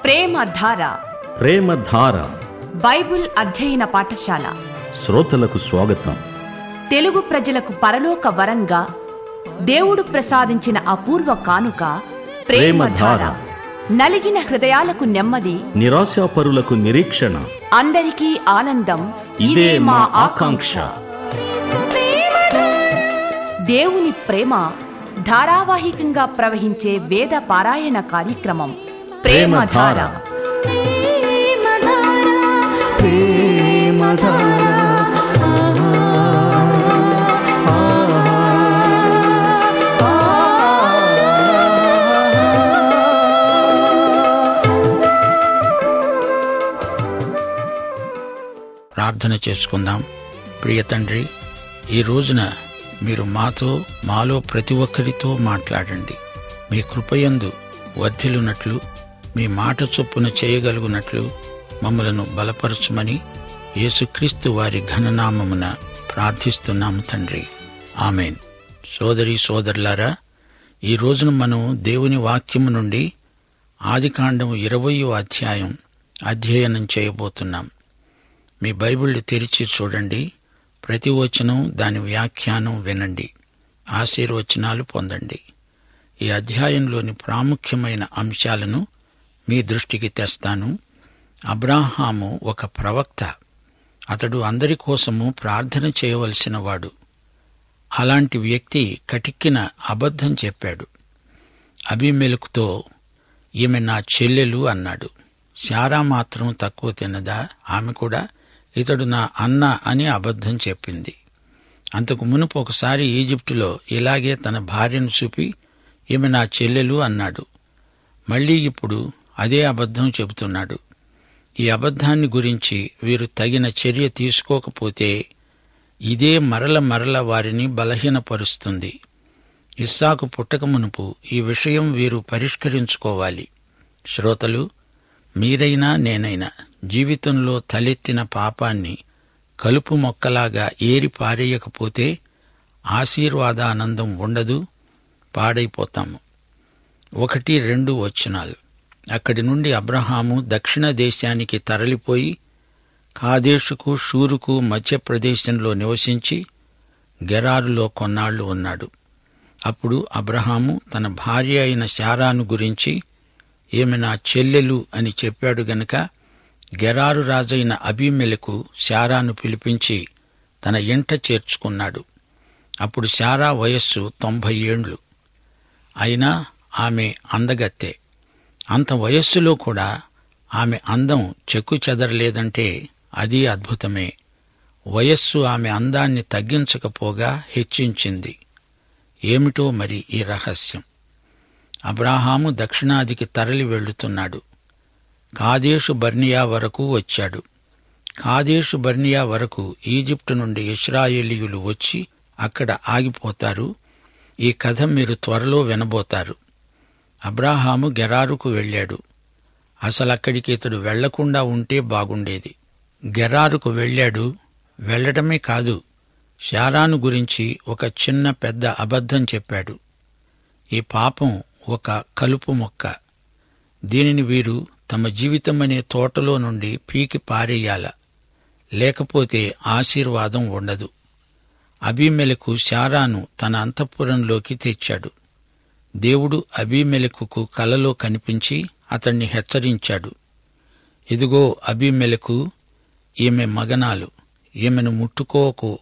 ప్రేమ ధార ప్రేమధార బైబిల్ అధ్యయన పాఠశాల శ్రోతలకు స్వాగతం తెలుగు ప్రజలకు పరలోక వరంగా దేవుడు ప్రసాదించిన అపూర్వ కానుక ప్రేమధార ప్రేమధార. నలిగిన హృదయాలకు నెమ్మది నిరాశాపరులకు నిరీక్షణ అందరికీ ఆనందం ఇదే మా ఆకాంక్ష దేవుని ప్రేమ ధారావాహికంగా ప్రవహించే వేద పారాయణ కార్యక్రమం ప్రేమధార ప్రేమధార. ప్రార్థన చేసుకుందాం ప్రియ తండ్రి ఈ రోజున మీరు మాతో మాలో ప్రతి ఒక్కరితో మాట్లాడండి మీ కృపయందు వర్ధిల్లునట్లు మీ మాట చొప్పున చేయగలుగునట్లు మమ్మలను బలపరచుమని యేసుక్రీస్తు వారి ఘననామమున ప్రార్థిస్తున్నాము తండ్రి ఆమెన్ సోదరి సోదరులారా ఈ రోజున మనం దేవుని వాక్యము నుండి ఆదికాండము ఇరవయో అధ్యాయం అధ్యయనం చేయబోతున్నాం మీ బైబిళ్ళు తెరిచి చూడండి ప్రతి వచనం దాని వ్యాఖ్యానం వినండి ఆశీర్వచనాలు పొందండి ఈ అధ్యాయంలోని ప్రాముఖ్యమైన అంశాలను మీ దృష్టికి తెస్తాను అబ్రాహాము ఒక ప్రవక్త అతడు అందరి కోసము ప్రార్థన చేయవలసిన వాడు అలాంటి వ్యక్తి కటిక్కిన అబద్ధం చెప్పాడు అభిమెలుకుతో ఈమె నా చెల్లెలు అన్నాడు శారా మాత్రం తక్కువ తిన్నదా ఆమె కూడా ఇతడు నా అన్న అని అబద్ధం చెప్పింది అంతకు మునుపు ఒకసారి ఈజిప్టులో ఇలాగే తన భార్యను చూపి ఈమె నా చెల్లెలు అన్నాడు మళ్ళీ ఇప్పుడు అదే అబద్ధం చెబుతున్నాడు ఈ అబద్ధాన్ని గురించి వీరు తగిన చర్య తీసుకోకపోతే ఇదే మరల మరల వారిని బలహీనపరుస్తుంది ఇస్సాకు పుట్టక మునుపు ఈ విషయం వీరు పరిష్కరించుకోవాలి శ్రోతలు మీరైనా నేనైనా జీవితంలో తలెత్తిన పాపాన్ని కలుపు మొక్కలాగా ఏరి పారేయకపోతే ఆశీర్వాదానందం ఉండదు పాడైపోతాము ఒకటి రెండు వచనాలు అక్కడి నుండి అబ్రహాము దక్షిణ దేశానికి తరలిపోయి కాదేశుకు షూరుకు మధ్యప్రదేశంలో నివసించి గెరారులో కొన్నాళ్లు ఉన్నాడు అప్పుడు అబ్రహాము తన భార్య అయిన శారాను గురించి ఈమె నా చెల్లెలు అని చెప్పాడు గనుక గెరారు రాజైన అబీమెలకు శారాను పిలిపించి తన ఇంట చేర్చుకున్నాడు అప్పుడు శారా వయస్సు తొంభై ఏండ్లు అయినా ఆమె అందగత్తె అంత వయస్సులో కూడా ఆమె అందం చెక్కు చెదరలేదంటే అది అద్భుతమే వయస్సు ఆమె అందాన్ని తగ్గించకపోగా హెచ్చించింది ఏమిటో మరి ఈ రహస్యం అబ్రాహాము దక్షిణాదికి తరలి వెళ్తున్నాడు కాదేశు బర్నియా వరకు వచ్చాడు కాదేశు బర్నియా వరకు ఈజిప్టు నుండి ఇస్రాయేలీయులు వచ్చి అక్కడ ఆగిపోతారు ఈ కథ మీరు త్వరలో వినబోతారు అబ్రాహాము గెరారుకు వెళ్ళాడు అసలు అక్కడికి ఇతడు వెళ్లకుండా ఉంటే బాగుండేది గెరారుకు వెళ్ళాడు వెళ్ళటమే కాదు శారాను గురించి ఒక చిన్న పెద్ద అబద్ధం చెప్పాడు ఈ పాపం ఒక కలుపు మొక్క దీనిని వీరు తమ జీవితమనే తోటలో నుండి పీకి పారేయాల లేకపోతే ఆశీర్వాదం ఉండదు అబీమెలకు శారాను తన అంతఃపురంలోకి తెచ్చాడు దేవుడు అబీమెలకుకు కలలో కనిపించి అతణ్ణి హెచ్చరించాడు ఇదిగో అబీమెలకు ఈమె మగనాలు ఈమెను ముట్టుకోకు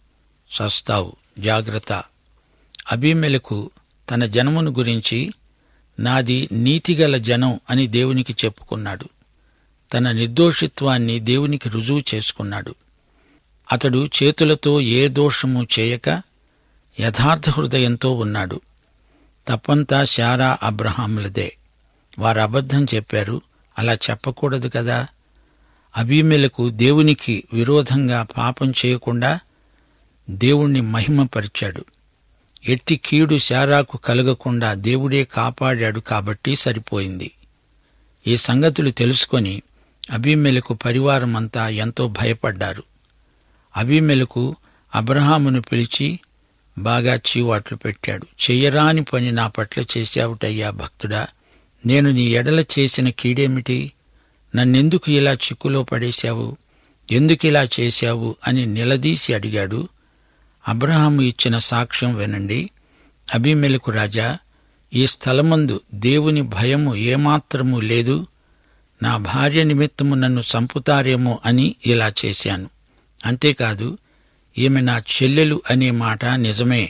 సస్తావు జాగ్రత్త అబీమెలకు తన జనమును గురించి నాది నీతిగల జనం అని దేవునికి చెప్పుకున్నాడు తన నిర్దోషిత్వాన్ని దేవునికి రుజువు చేసుకున్నాడు అతడు చేతులతో ఏ దోషము చేయక యథార్థ హృదయంతో ఉన్నాడు తప్పంతా శారా అబ్రహాములదే వారు అబద్ధం చెప్పారు అలా చెప్పకూడదు కదా అబీమెలకు దేవునికి విరోధంగా పాపం చేయకుండా దేవుణ్ణి మహిమపరిచాడు ఎట్టి కీడు శారాకు కలగకుండా దేవుడే కాపాడాడు కాబట్టి సరిపోయింది ఈ సంగతులు తెలుసుకొని అబీమెలకు పరివారమంతా ఎంతో భయపడ్డారు అబీమెలకు అబ్రహామును పిలిచి బాగా చీవాట్లు పెట్టాడు చెయ్యరాని పని నా పట్ల చేశావుటయ్యా భక్తుడా నేను నీ ఎడల చేసిన కీడేమిటి నన్నెందుకు ఇలా చిక్కులో పడేశావు ఎందుకు ఇలా చేశావు అని నిలదీసి అడిగాడు అబ్రహాము ఇచ్చిన సాక్ష్యం వినండి అభిమెలకు రాజా ఈ స్థలమందు దేవుని భయము ఏమాత్రము లేదు నా భార్య నిమిత్తము నన్ను చంపుతారేమో అని ఇలా చేశాను అంతేకాదు ఈమె నా చెల్లెలు అనే మాట నిజమే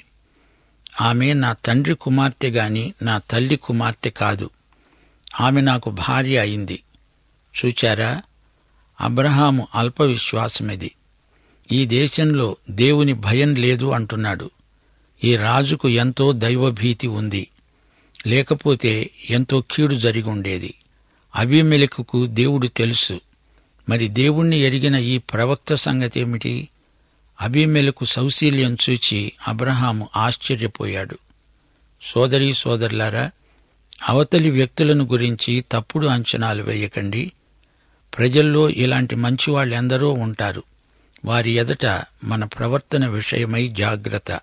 ఆమె నా తండ్రి కుమార్తె గాని నా తల్లి కుమార్తె కాదు ఆమె నాకు భార్య అయింది చూచారా అబ్రహాము అల్ప విశ్వాసమిది ఈ దేశంలో దేవుని భయం లేదు అంటున్నాడు ఈ రాజుకు ఎంతో దైవభీతి ఉంది లేకపోతే ఎంతో కీడు జరిగి ఉండేది అభిమెలకుకు దేవుడు తెలుసు మరి దేవుణ్ణి ఎరిగిన ఈ ప్రవక్త సంగతేమిటి అభిమెలకు సౌశీల్యం చూచి అబ్రహాము ఆశ్చర్యపోయాడు సోదరీ సోదరులారా అవతలి వ్యక్తులను గురించి తప్పుడు అంచనాలు వేయకండి ప్రజల్లో ఇలాంటి మంచివాళ్ళెందరో ఉంటారు వారి ఎదుట మన ప్రవర్తన విషయమై జాగ్రత్త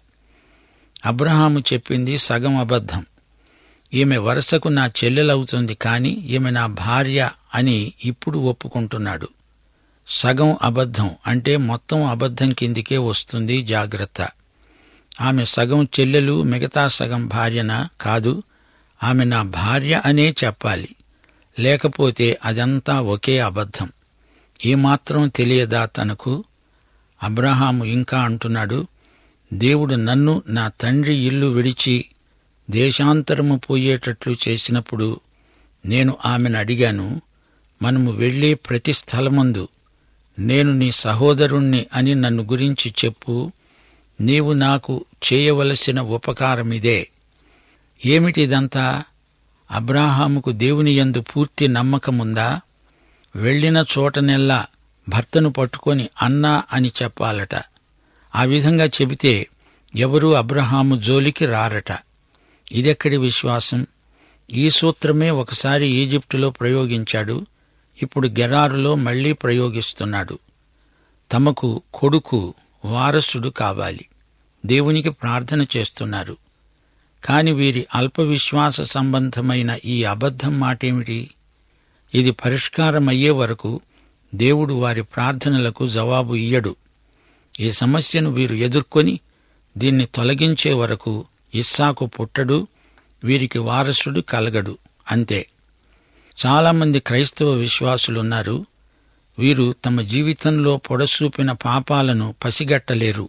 అబ్రహాము చెప్పింది సగం అబద్ధం ఈమె వరుసకు నా చెల్లెలవుతుంది కాని ఈమె నా భార్య అని ఇప్పుడు ఒప్పుకుంటున్నాడు సగం అబద్ధం అంటే మొత్తం అబద్ధం కిందికే వస్తుంది జాగ్రత్త ఆమె సగం చెల్లెలు మిగతా సగం భార్యన కాదు ఆమె నా భార్య అనే చెప్పాలి లేకపోతే అదంతా ఒకే అబద్ధం ఏమాత్రం తెలియదా తనకు అబ్రహాము ఇంకా అంటున్నాడు దేవుడు నన్ను నా తండ్రి ఇల్లు విడిచి దేశాంతరము పోయేటట్లు చేసినప్పుడు నేను ఆమెను అడిగాను మనము వెళ్లే ప్రతి స్థలమందు నేను నీ సహోదరుణ్ణి అని నన్ను గురించి చెప్పు నీవు నాకు చేయవలసిన ఉపకారమిదే ఏమిటిదంతా అబ్రాహాముకు దేవుని యందు పూర్తి నమ్మకముందా వెళ్లిన చోటనెల్లా భర్తను పట్టుకొని అన్నా అని చెప్పాలట ఆ విధంగా చెబితే ఎవరూ అబ్రహాము జోలికి రారట ఇదెక్కడి విశ్వాసం ఈ సూత్రమే ఒకసారి ఈజిప్టులో ప్రయోగించాడు ఇప్పుడు గెరారులో మళ్లీ ప్రయోగిస్తున్నాడు తమకు కొడుకు వారసుడు కావాలి దేవునికి ప్రార్థన చేస్తున్నారు కాని వీరి అల్ప విశ్వాస సంబంధమైన ఈ అబద్ధం మాటేమిటి ఇది పరిష్కారమయ్యే వరకు దేవుడు వారి ప్రార్థనలకు జవాబు ఇయ్యడు ఈ సమస్యను వీరు ఎదుర్కొని దీన్ని తొలగించే వరకు ఇస్సాకు పుట్టడు వీరికి వారసుడు కలగడు అంతే చాలామంది క్రైస్తవ విశ్వాసులున్నారు వీరు తమ జీవితంలో పొడసూపిన పాపాలను పసిగట్టలేరు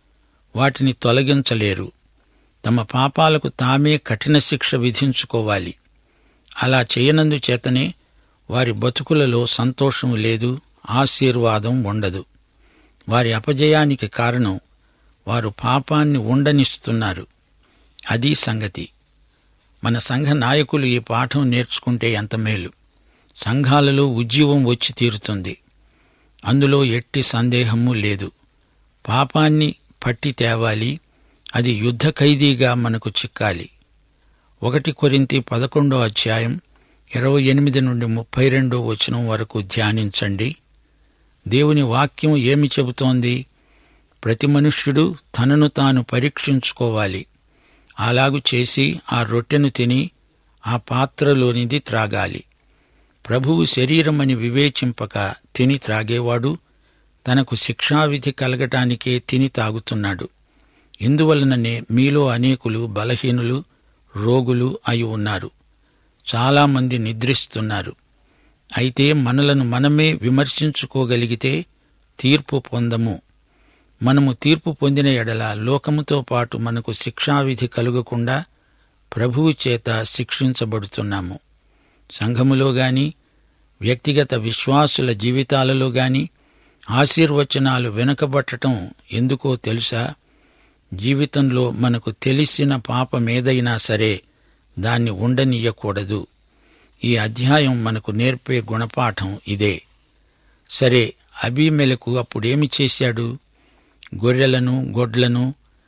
వాటిని తొలగించలేరు తమ పాపాలకు తామే కఠిన శిక్ష విధించుకోవాలి అలా చేయనందు చేతనే వారి బతుకులలో సంతోషం లేదు ఆశీర్వాదం ఉండదు వారి అపజయానికి కారణం వారు పాపాన్ని ఉండనిస్తున్నారు అది సంగతి మన సంఘ నాయకులు ఈ పాఠం నేర్చుకుంటే ఎంత మేలు సంఘాలలో ఉజ్జీవం వచ్చి తీరుతుంది అందులో ఎట్టి సందేహము లేదు పాపాన్ని పట్టి తేవాలి అది యుద్ధ ఖైదీగా మనకు చిక్కాలి ఒకటి కొరింతి పదకొండో అధ్యాయం ఇరవై ఎనిమిది నుండి ముప్పై రెండో వచనం వరకు ధ్యానించండి దేవుని వాక్యం ఏమి చెబుతోంది ప్రతి మనుష్యుడు తనను తాను పరీక్షించుకోవాలి అలాగు చేసి ఆ రొట్టెను తిని ఆ పాత్రలోనిది త్రాగాలి ప్రభువు శరీరమని వివేచింపక తిని త్రాగేవాడు తనకు శిక్షావిధి కలగటానికే తిని తాగుతున్నాడు ఇందువలననే మీలో అనేకులు బలహీనులు రోగులు అయి ఉన్నారు చాలామంది నిద్రిస్తున్నారు అయితే మనలను మనమే విమర్శించుకోగలిగితే తీర్పు పొందము మనము తీర్పు పొందిన ఎడల లోకముతో పాటు మనకు శిక్షావిధి కలుగకుండా ప్రభువు చేత శిక్షించబడుతున్నాము సంఘములో గాని వ్యక్తిగత విశ్వాసుల జీవితాలలో గాని ఆశీర్వచనాలు వెనుకబట్టటం ఎందుకో తెలుసా జీవితంలో మనకు తెలిసిన పాపమేదైనా సరే దాన్ని ఉండనీయకూడదు ఈ అధ్యాయం మనకు నేర్పే గుణపాఠం ఇదే సరే అబీమెలకు అప్పుడేమి చేశాడు గొర్రెలను గొడ్లను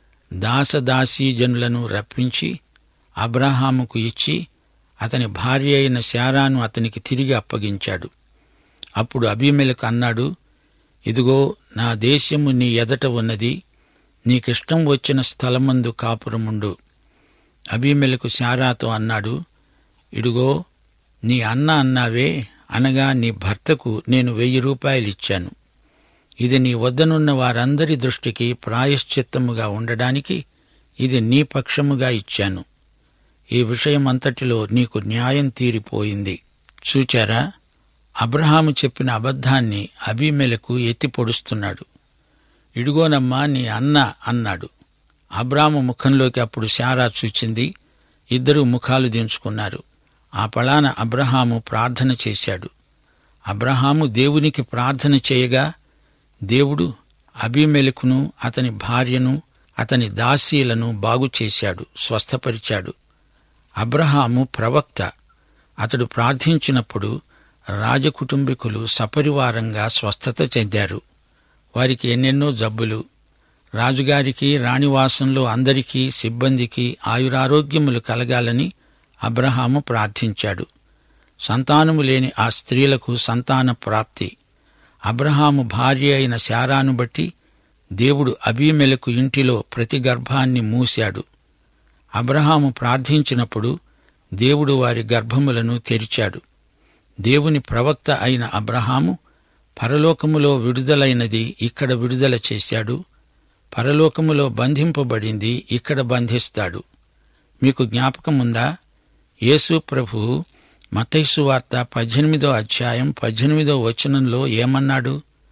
దాసదాసీజనులను రప్పించి అబ్రహాముకు ఇచ్చి అతని భార్య అయిన శారాను అతనికి తిరిగి అప్పగించాడు అప్పుడు అబీమెలకు అన్నాడు ఇదిగో నా దేశము నీ ఎదట ఉన్నది నీకిష్టం వచ్చిన స్థలమందు కాపురముండు అబీమెలకు శారాతో అన్నాడు ఇడుగో నీ అన్న అన్నావే అనగా నీ భర్తకు నేను వెయ్యి రూపాయలిచ్చాను ఇది నీ వద్దనున్న వారందరి దృష్టికి ప్రాయశ్చిత్తముగా ఉండడానికి ఇది నీ పక్షముగా ఇచ్చాను ఈ విషయమంతటిలో నీకు న్యాయం తీరిపోయింది చూచారా అబ్రహాము చెప్పిన అబద్ధాన్ని అబీమెలకు ఎత్తి పొడుస్తున్నాడు ఇడుగోనమ్మా నీ అన్న అన్నాడు అబ్రాము ముఖంలోకి అప్పుడు శారా చూచింది ఇద్దరూ ముఖాలు దించుకున్నారు ఆ పళాన అబ్రహాము ప్రార్థన చేశాడు అబ్రహాము దేవునికి ప్రార్థన చేయగా దేవుడు అబీమెలకును అతని భార్యను అతని దాసీలను బాగుచేశాడు స్వస్థపరిచాడు అబ్రహాము ప్రవక్త అతడు ప్రార్థించినప్పుడు రాజకుటుంబీకులు సపరివారంగా స్వస్థత చెందారు వారికి ఎన్నెన్నో జబ్బులు రాజుగారికి రాణివాసంలో అందరికీ సిబ్బందికి ఆయురారోగ్యములు కలగాలని అబ్రహాము ప్రార్థించాడు సంతానము లేని ఆ స్త్రీలకు సంతాన ప్రాప్తి అబ్రహాము భార్య అయిన శారాను బట్టి దేవుడు అబీమెలకు ఇంటిలో ప్రతి గర్భాన్ని మూశాడు అబ్రహాము ప్రార్థించినప్పుడు దేవుడు వారి గర్భములను తెరిచాడు దేవుని ప్రవక్త అయిన అబ్రహాము పరలోకములో విడుదలైనది ఇక్కడ విడుదల చేశాడు పరలోకములో బంధింపబడింది ఇక్కడ బంధిస్తాడు మీకు జ్ఞాపకముందా యేసు ప్రభు మతైసు వార్త పద్దెనిమిదో అధ్యాయం పద్దెనిమిదో వచనంలో ఏమన్నాడు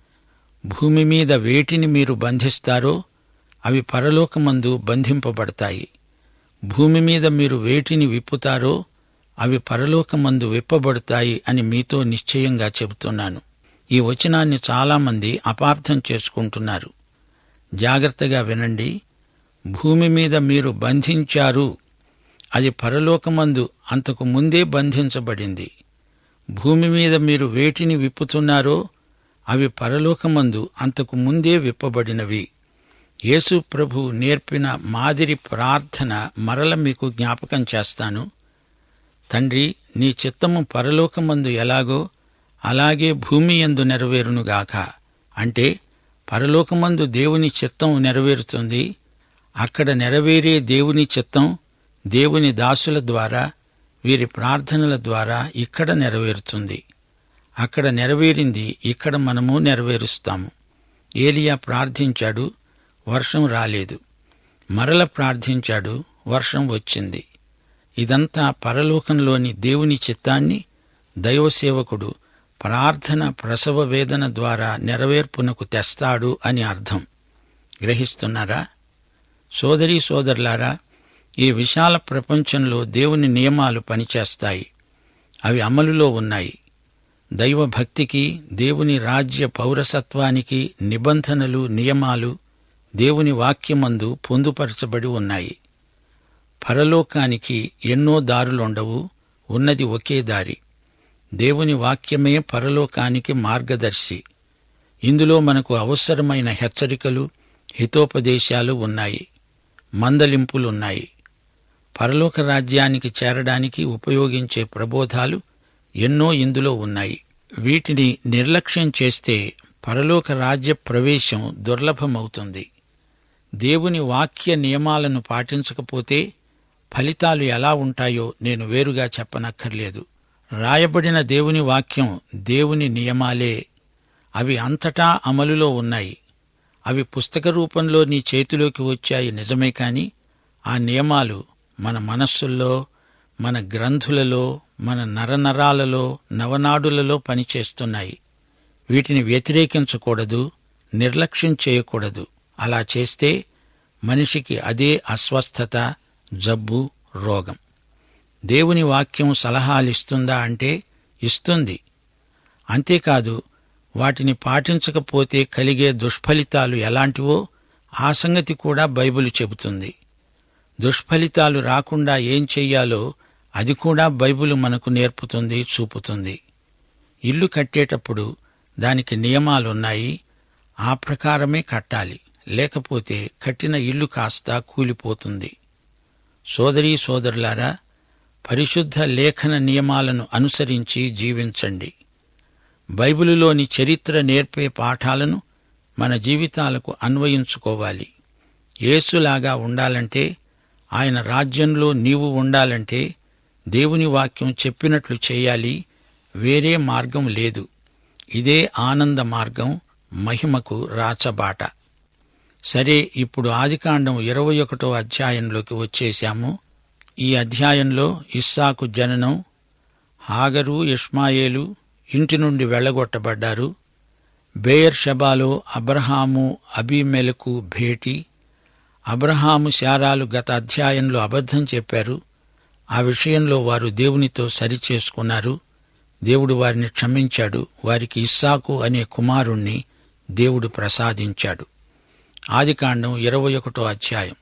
భూమి మీద వేటిని మీరు బంధిస్తారో అవి పరలోకమందు బంధింపబడతాయి భూమి మీద మీరు వేటిని విప్పుతారో అవి పరలోకమందు విప్పబడతాయి అని మీతో నిశ్చయంగా చెబుతున్నాను ఈ వచనాన్ని చాలామంది అపార్థం చేసుకుంటున్నారు జాగ్రత్తగా వినండి భూమి మీద మీరు బంధించారు అది పరలోకమందు అంతకు ముందే బంధించబడింది భూమి మీద మీరు వేటిని విప్పుతున్నారో అవి పరలోకమందు అంతకు ముందే విప్పబడినవి యేసు ప్రభు నేర్పిన మాదిరి ప్రార్థన మరల మీకు జ్ఞాపకం చేస్తాను తండ్రి నీ చిత్తము పరలోకమందు ఎలాగో అలాగే భూమి యందు నెరవేరునుగాక అంటే పరలోకమందు దేవుని చిత్తం నెరవేరుతుంది అక్కడ నెరవేరే దేవుని చిత్తం దేవుని దాసుల ద్వారా వీరి ప్రార్థనల ద్వారా ఇక్కడ నెరవేరుతుంది అక్కడ నెరవేరింది ఇక్కడ మనము నెరవేరుస్తాము ఏలియా ప్రార్థించాడు వర్షం రాలేదు మరల ప్రార్థించాడు వర్షం వచ్చింది ఇదంతా పరలోకంలోని దేవుని చిత్తాన్ని దైవసేవకుడు ప్రార్థన ప్రసవ వేదన ద్వారా నెరవేర్పునకు తెస్తాడు అని అర్థం గ్రహిస్తున్నారా సోదరీ సోదరులారా ఈ విశాల ప్రపంచంలో దేవుని నియమాలు పనిచేస్తాయి అవి అమలులో ఉన్నాయి దైవభక్తికి దేవుని రాజ్య పౌరసత్వానికి నిబంధనలు నియమాలు దేవుని వాక్యమందు పొందుపరచబడి ఉన్నాయి పరలోకానికి ఎన్నో దారులుండవు ఉన్నది ఒకే దారి దేవుని వాక్యమే పరలోకానికి మార్గదర్శి ఇందులో మనకు అవసరమైన హెచ్చరికలు హితోపదేశాలు ఉన్నాయి మందలింపులున్నాయి పరలోక రాజ్యానికి చేరడానికి ఉపయోగించే ప్రబోధాలు ఎన్నో ఇందులో ఉన్నాయి వీటిని నిర్లక్ష్యం చేస్తే పరలోక రాజ్య ప్రవేశం దుర్లభమవుతుంది దేవుని వాక్య నియమాలను పాటించకపోతే ఫలితాలు ఎలా ఉంటాయో నేను వేరుగా చెప్పనక్కర్లేదు రాయబడిన దేవుని వాక్యం దేవుని నియమాలే అవి అంతటా అమలులో ఉన్నాయి అవి పుస్తక రూపంలో నీ చేతిలోకి వచ్చాయి నిజమే కాని ఆ నియమాలు మన మనస్సుల్లో మన గ్రంథులలో మన నరనరాలలో నవనాడులలో పనిచేస్తున్నాయి వీటిని వ్యతిరేకించకూడదు నిర్లక్ష్యం చేయకూడదు అలా చేస్తే మనిషికి అదే అస్వస్థత జబ్బు రోగం దేవుని వాక్యం సలహాలిస్తుందా అంటే ఇస్తుంది అంతేకాదు వాటిని పాటించకపోతే కలిగే దుష్ఫలితాలు ఎలాంటివో ఆ సంగతి కూడా బైబిల్ చెబుతుంది దుష్ఫలితాలు రాకుండా ఏం చెయ్యాలో అది కూడా బైబిల్ మనకు నేర్పుతుంది చూపుతుంది ఇల్లు కట్టేటప్పుడు దానికి నియమాలున్నాయి ఆ ప్రకారమే కట్టాలి లేకపోతే కట్టిన ఇల్లు కాస్త కూలిపోతుంది సోదరీ సోదరులారా పరిశుద్ధ లేఖన నియమాలను అనుసరించి జీవించండి బైబిలులోని చరిత్ర నేర్పే పాఠాలను మన జీవితాలకు అన్వయించుకోవాలి యేసులాగా ఉండాలంటే ఆయన రాజ్యంలో నీవు ఉండాలంటే దేవుని వాక్యం చెప్పినట్లు చేయాలి వేరే మార్గం లేదు ఇదే ఆనంద మార్గం మహిమకు రాచబాట సరే ఇప్పుడు ఆదికాండం ఇరవై ఒకటో అధ్యాయంలోకి వచ్చేశాము ఈ అధ్యాయంలో ఇస్సాకు జననం హాగరు ఇష్మాయేలు ఇంటి నుండి వెళ్లగొట్టబడ్డారు బేయర్ షబాలో అబ్రహాము అబీమెలకు భేటీ అబ్రహాము శారాలు గత అధ్యాయంలో అబద్ధం చెప్పారు ఆ విషయంలో వారు దేవునితో సరిచేసుకున్నారు దేవుడు వారిని క్షమించాడు వారికి ఇస్సాకు అనే కుమారుణ్ణి దేవుడు ప్రసాదించాడు ఆదికాండం ఇరవై ఒకటో అధ్యాయం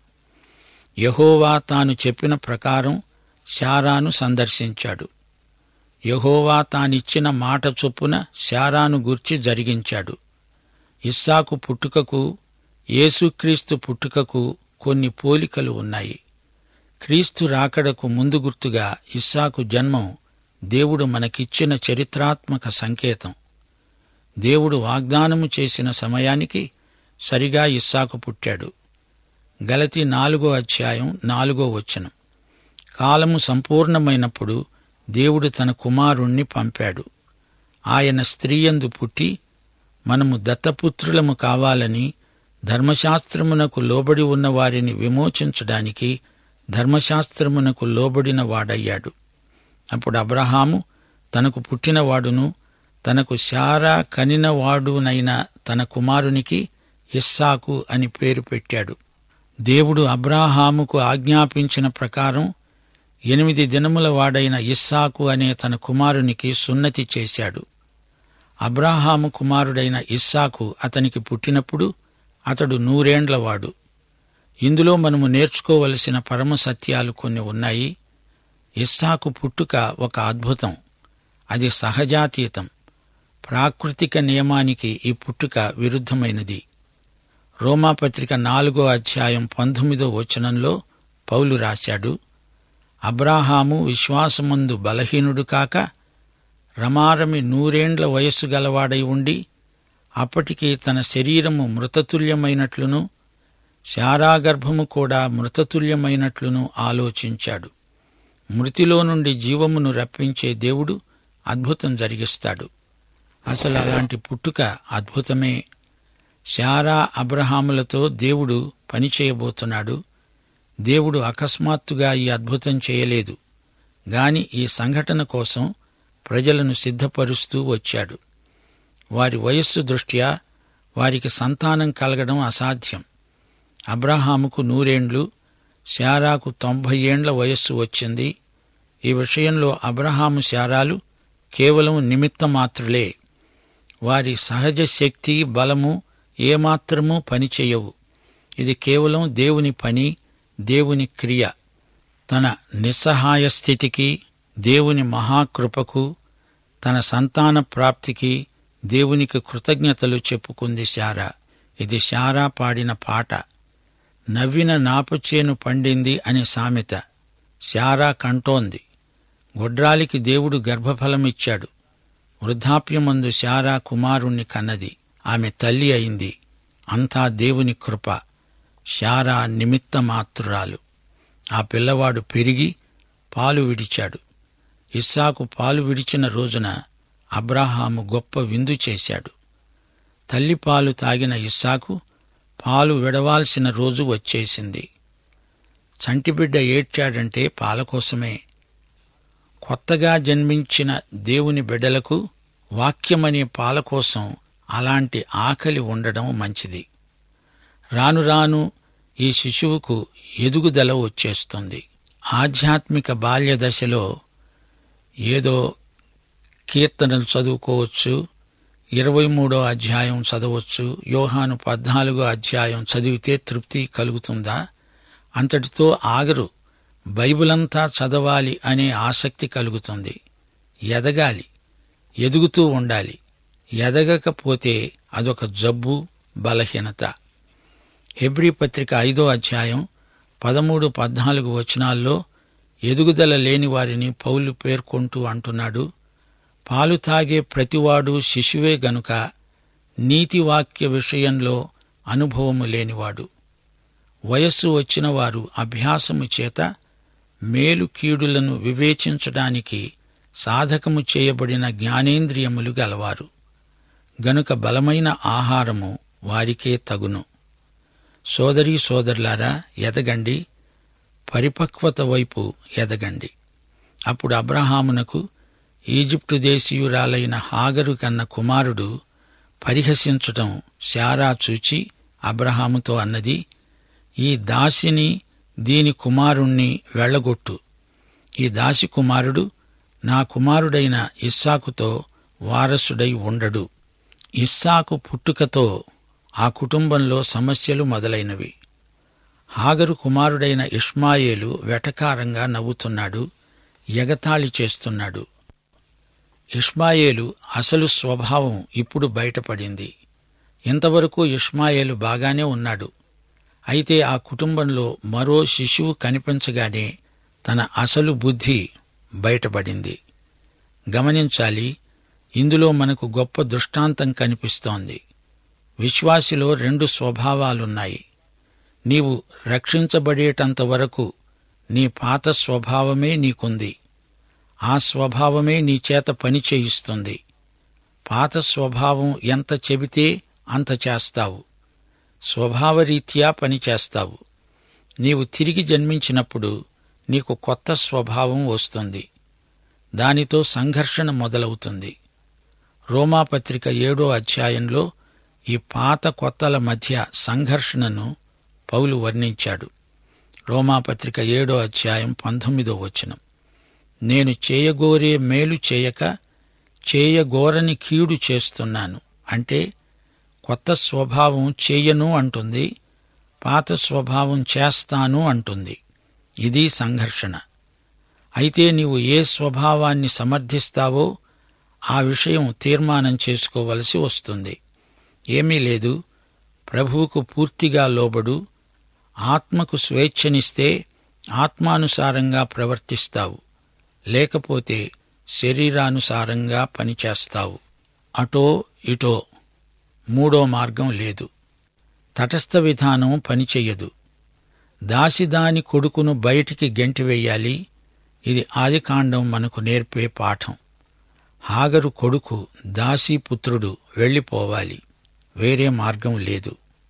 యహోవా తాను చెప్పిన ప్రకారం శారాను సందర్శించాడు యహోవా తానిచ్చిన మాట చొప్పున శారాను గూర్చి జరిగించాడు ఇస్సాకు పుట్టుకకు యేసుక్రీస్తు పుట్టుకకు కొన్ని పోలికలు ఉన్నాయి క్రీస్తు రాకడకు ముందు గుర్తుగా ఇస్సాకు జన్మం దేవుడు మనకిచ్చిన చరిత్రాత్మక సంకేతం దేవుడు వాగ్దానము చేసిన సమయానికి సరిగా ఇస్సాకు పుట్టాడు గలతి నాలుగో అధ్యాయం నాలుగో వచనం కాలము సంపూర్ణమైనప్పుడు దేవుడు తన కుమారుణ్ణి పంపాడు ఆయన స్త్రీయందు పుట్టి మనము దత్తపుత్రులము కావాలని ధర్మశాస్త్రమునకు లోబడి ఉన్న వారిని విమోచించడానికి ధర్మశాస్త్రమునకు లోబడిన వాడయ్యాడు అప్పుడు అబ్రహాము తనకు పుట్టినవాడును తనకు శారా కనినవాడునైన తన కుమారునికి ఇస్సాకు అని పేరు పెట్టాడు దేవుడు అబ్రాహాముకు ఆజ్ఞాపించిన ప్రకారం ఎనిమిది దినముల వాడైన ఇస్సాకు అనే తన కుమారునికి సున్నతి చేశాడు అబ్రాహాము కుమారుడైన ఇస్సాకు అతనికి పుట్టినప్పుడు అతడు నూరేండ్లవాడు ఇందులో మనము నేర్చుకోవలసిన పరమ సత్యాలు కొన్ని ఉన్నాయి ఇస్సాకు పుట్టుక ఒక అద్భుతం అది సహజాతీతం ప్రాకృతిక నియమానికి ఈ పుట్టుక విరుద్ధమైనది రోమాపత్రిక నాలుగో అధ్యాయం పంతొమ్మిదో వచనంలో పౌలు రాశాడు అబ్రాహాము విశ్వాసమందు బలహీనుడు కాక రమారమి నూరేండ్ల వయస్సు గలవాడై ఉండి అప్పటికి తన శరీరము మృతతుల్యమైనట్లును శారాగర్భము కూడా మృతతుల్యమైనట్లును ఆలోచించాడు మృతిలో నుండి జీవమును రప్పించే దేవుడు అద్భుతం జరిగిస్తాడు అసలు అలాంటి పుట్టుక అద్భుతమే శారా అబ్రహాములతో దేవుడు పనిచేయబోతున్నాడు దేవుడు అకస్మాత్తుగా ఈ అద్భుతం చేయలేదు గాని ఈ సంఘటన కోసం ప్రజలను సిద్ధపరుస్తూ వచ్చాడు వారి వయస్సు దృష్ట్యా వారికి సంతానం కలగడం అసాధ్యం అబ్రహాముకు నూరేండ్లు శారాకు తొంభై ఏండ్ల వయస్సు వచ్చింది ఈ విషయంలో అబ్రహాము శారాలు కేవలం నిమిత్త మాత్రులే వారి సహజ శక్తి బలము ఏమాత్రమూ పనిచేయవు ఇది కేవలం దేవుని పని దేవుని క్రియ తన నిస్సహాయ స్థితికి దేవుని మహాకృపకు తన సంతాన ప్రాప్తికి దేవునికి కృతజ్ఞతలు చెప్పుకుంది శారా ఇది శారా పాడిన పాట నవ్విన నాపుచేను పండింది అని సామెత శారా కంటోంది గొడ్రాలికి దేవుడు గర్భఫలమిచ్చాడు వృద్ధాప్యమందు శారా కుమారుణ్ణి కన్నది ఆమె తల్లి అయింది అంతా దేవుని కృప శారా నిమిత్త మాత్రురాలు ఆ పిల్లవాడు పెరిగి పాలు విడిచాడు ఇస్సాకు పాలు విడిచిన రోజున అబ్రాహాము గొప్ప విందు చేశాడు తల్లి పాలు తాగిన ఇస్సాకు పాలు విడవాల్సిన రోజు వచ్చేసింది చంటిబిడ్డ ఏడ్చాడంటే పాల కోసమే కొత్తగా జన్మించిన దేవుని బిడ్డలకు వాక్యమనే పాల కోసం అలాంటి ఆకలి ఉండడం మంచిది రాను రాను ఈ శిశువుకు ఎదుగుదల వచ్చేస్తుంది ఆధ్యాత్మిక బాల్య దశలో ఏదో కీర్తనలు చదువుకోవచ్చు ఇరవై మూడో అధ్యాయం చదవచ్చు యోహాను పద్నాలుగో అధ్యాయం చదివితే తృప్తి కలుగుతుందా అంతటితో ఆగరు బైబిలంతా చదవాలి అనే ఆసక్తి కలుగుతుంది ఎదగాలి ఎదుగుతూ ఉండాలి ఎదగకపోతే అదొక జబ్బు బలహీనత హెబ్రీ పత్రిక ఐదో అధ్యాయం పదమూడు పద్నాలుగు వచనాల్లో ఎదుగుదల లేని వారిని పౌలు పేర్కొంటూ అంటున్నాడు పాలు తాగే ప్రతివాడు శిశువే గనుక నీతి వాక్య విషయంలో అనుభవము లేనివాడు వయస్సు వచ్చిన వారు అభ్యాసము చేత మేలు కీడులను వివేచించడానికి సాధకము చేయబడిన జ్ఞానేంద్రియములు గలవారు గనుక బలమైన ఆహారము వారికే తగును సోదరీ సోదరులారా ఎదగండి పరిపక్వత వైపు ఎదగండి అప్పుడు అబ్రహామునకు ఈజిప్టు దేశీయురాలైన హాగరు కన్న కుమారుడు పరిహసించటం శారా చూచి అబ్రహాముతో అన్నది ఈ దాసిని దీని కుమారుణ్ణి వెళ్ళగొట్టు ఈ దాసి కుమారుడు నా కుమారుడైన ఇస్సాకుతో వారసుడై ఉండడు ఇస్సాకు పుట్టుకతో ఆ కుటుంబంలో సమస్యలు మొదలైనవి హాగరు కుమారుడైన ఇష్మాయేలు వెటకారంగా నవ్వుతున్నాడు ఎగతాళి చేస్తున్నాడు ఇష్మాయేలు అసలు స్వభావం ఇప్పుడు బయటపడింది ఇంతవరకు ఇష్మాయేలు బాగానే ఉన్నాడు అయితే ఆ కుటుంబంలో మరో శిశువు కనిపించగానే తన అసలు బుద్ధి బయటపడింది గమనించాలి ఇందులో మనకు గొప్ప దృష్టాంతం కనిపిస్తోంది విశ్వాసిలో రెండు స్వభావాలున్నాయి నీవు రక్షించబడేటంత వరకు నీ పాత స్వభావమే నీకుంది ఆ స్వభావమే నీ చేత పని చేయిస్తుంది పాత స్వభావం ఎంత చెబితే అంత చేస్తావు స్వభావరీత్యా పని చేస్తావు నీవు తిరిగి జన్మించినప్పుడు నీకు కొత్త స్వభావం వస్తుంది దానితో సంఘర్షణ మొదలవుతుంది రోమాపత్రిక ఏడో అధ్యాయంలో ఈ పాత కొత్తల మధ్య సంఘర్షణను పౌలు వర్ణించాడు రోమాపత్రిక ఏడో అధ్యాయం పంతొమ్మిదో వచనం నేను చేయగోరే మేలు చేయక చేయగోరని కీడు చేస్తున్నాను అంటే కొత్త స్వభావం చెయ్యను అంటుంది పాత స్వభావం చేస్తాను అంటుంది ఇది సంఘర్షణ అయితే నీవు ఏ స్వభావాన్ని సమర్థిస్తావో ఆ విషయం తీర్మానం చేసుకోవలసి వస్తుంది ఏమీ లేదు ప్రభువుకు పూర్తిగా లోబడు ఆత్మకు స్వేచ్ఛనిస్తే ఆత్మానుసారంగా ప్రవర్తిస్తావు లేకపోతే శరీరానుసారంగా పనిచేస్తావు అటో ఇటో మూడో మార్గం లేదు తటస్థ విధానం పనిచెయ్యదు దాసిదాని కొడుకును బయటికి గెంటివేయాలి ఇది ఆదికాండం మనకు నేర్పే పాఠం హాగరు కొడుకు దాసీపుత్రుడు వెళ్ళిపోవాలి వేరే మార్గం లేదు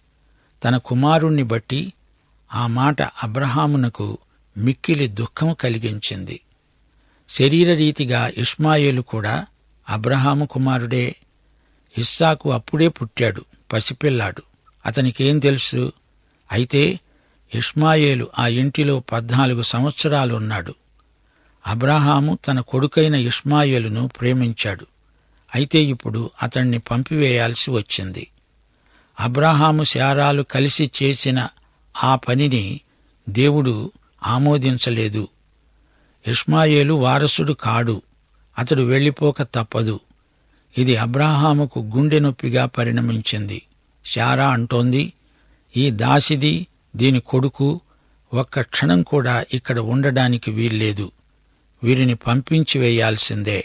తన కుమారుణ్ణి బట్టి ఆ మాట అబ్రహామునకు మిక్కిలి దుఃఖం కలిగించింది శరీరరీతిగా ఇష్మాయేలు కూడా అబ్రహాము కుమారుడే ఇస్సాకు అప్పుడే పుట్టాడు పసిపిల్లాడు అతనికేం తెలుసు అయితే ఇష్మాయేలు ఆ ఇంటిలో పద్నాలుగు సంవత్సరాలున్నాడు అబ్రహాము తన కొడుకైన ఇష్మాయేలును ప్రేమించాడు అయితే ఇప్పుడు అతణ్ణి పంపివేయాల్సి వచ్చింది అబ్రహాము శారాలు కలిసి చేసిన ఆ పనిని దేవుడు ఆమోదించలేదు ఇష్మాయేలు వారసుడు కాడు అతడు వెళ్ళిపోక తప్పదు ఇది అబ్రాహాముకు గుండె నొప్పిగా పరిణమించింది శారా అంటోంది ఈ దాసిది దీని కొడుకు ఒక్క క్షణం కూడా ఇక్కడ ఉండడానికి వీల్లేదు వీరిని పంపించి వేయాల్సిందే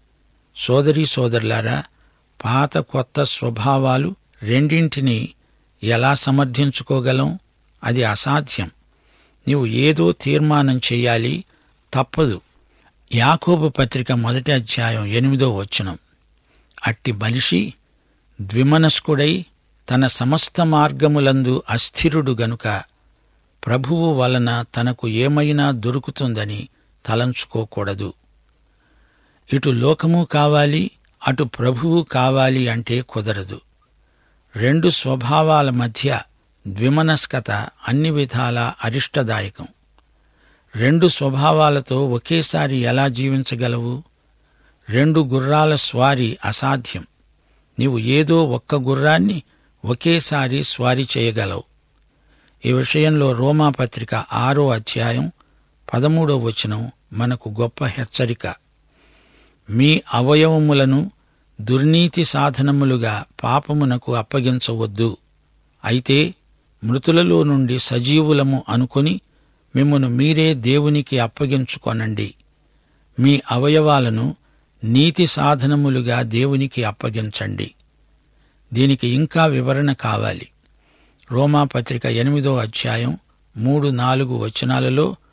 సోదరీ సోదరులారా పాత కొత్త స్వభావాలు రెండింటినీ ఎలా సమర్థించుకోగలం అది అసాధ్యం నీవు ఏదో తీర్మానం చెయ్యాలి తప్పదు యాకోబు పత్రిక మొదటి అధ్యాయం ఎనిమిదో వచనం అట్టి మనిషి ద్విమనస్కుడై తన సమస్త మార్గములందు అస్థిరుడు గనుక ప్రభువు వలన తనకు ఏమైనా దొరుకుతుందని తలంచుకోకూడదు ఇటు లోకము కావాలి అటు ప్రభువు కావాలి అంటే కుదరదు రెండు స్వభావాల మధ్య ద్విమనస్కత అన్ని విధాలా అరిష్టదాయకం రెండు స్వభావాలతో ఒకేసారి ఎలా జీవించగలవు రెండు గుర్రాల స్వారీ అసాధ్యం నీవు ఏదో ఒక్క గుర్రాన్ని ఒకేసారి స్వారీ చేయగలవు ఈ విషయంలో రోమాపత్రిక ఆరో అధ్యాయం పదమూడో వచనం మనకు గొప్ప హెచ్చరిక మీ అవయవములను దుర్నీతి సాధనములుగా పాపమునకు అప్పగించవద్దు అయితే మృతులలో నుండి సజీవులము అనుకొని మిమ్మను మీరే దేవునికి అప్పగించుకొనండి మీ అవయవాలను నీతి సాధనములుగా దేవునికి అప్పగించండి దీనికి ఇంకా వివరణ కావాలి రోమాపత్రిక ఎనిమిదో అధ్యాయం మూడు నాలుగు వచనాలలో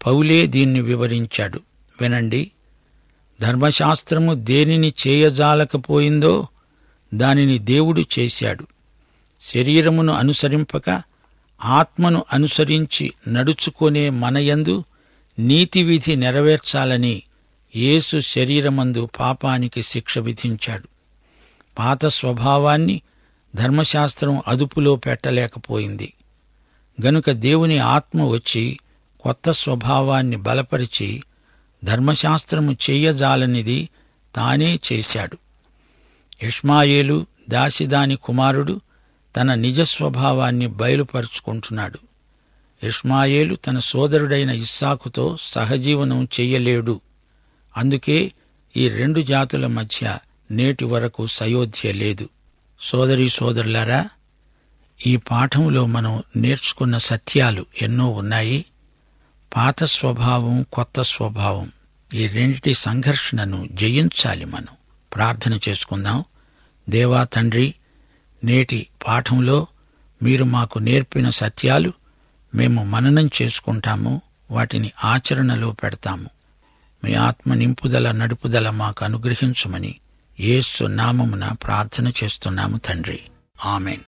పౌలే దీన్ని వివరించాడు వినండి ధర్మశాస్త్రము దేనిని చేయజాలకపోయిందో దానిని దేవుడు చేశాడు శరీరమును అనుసరింపక ఆత్మను అనుసరించి నడుచుకునే మనయందు నీతి విధి నెరవేర్చాలని యేసు శరీరమందు పాపానికి శిక్ష విధించాడు పాత స్వభావాన్ని ధర్మశాస్త్రం అదుపులో పెట్టలేకపోయింది గనుక దేవుని ఆత్మ వచ్చి కొత్త స్వభావాన్ని బలపరిచి ధర్మశాస్త్రము చెయ్యజాలనిది తానే చేశాడు ఇష్మాయేలు దాసిదాని కుమారుడు తన నిజ స్వభావాన్ని బయలుపరుచుకుంటున్నాడు ఇష్మాయేలు తన సోదరుడైన ఇస్సాకుతో సహజీవనం చెయ్యలేడు అందుకే ఈ రెండు జాతుల మధ్య నేటి వరకు సయోధ్య లేదు సోదరి సోదరులారా ఈ పాఠంలో మనం నేర్చుకున్న సత్యాలు ఎన్నో ఉన్నాయి పాత స్వభావం కొత్త స్వభావం ఈ రెండిటి సంఘర్షణను జయించాలి మనం ప్రార్థన చేసుకుందాం దేవా తండ్రి నేటి పాఠంలో మీరు మాకు నేర్పిన సత్యాలు మేము మననం చేసుకుంటాము వాటిని ఆచరణలో పెడతాము మీ ఆత్మ నింపుదల నడుపుదల మాకు అనుగ్రహించమని యేసు నామమున ప్రార్థన చేస్తున్నాము తండ్రి ఆమెన్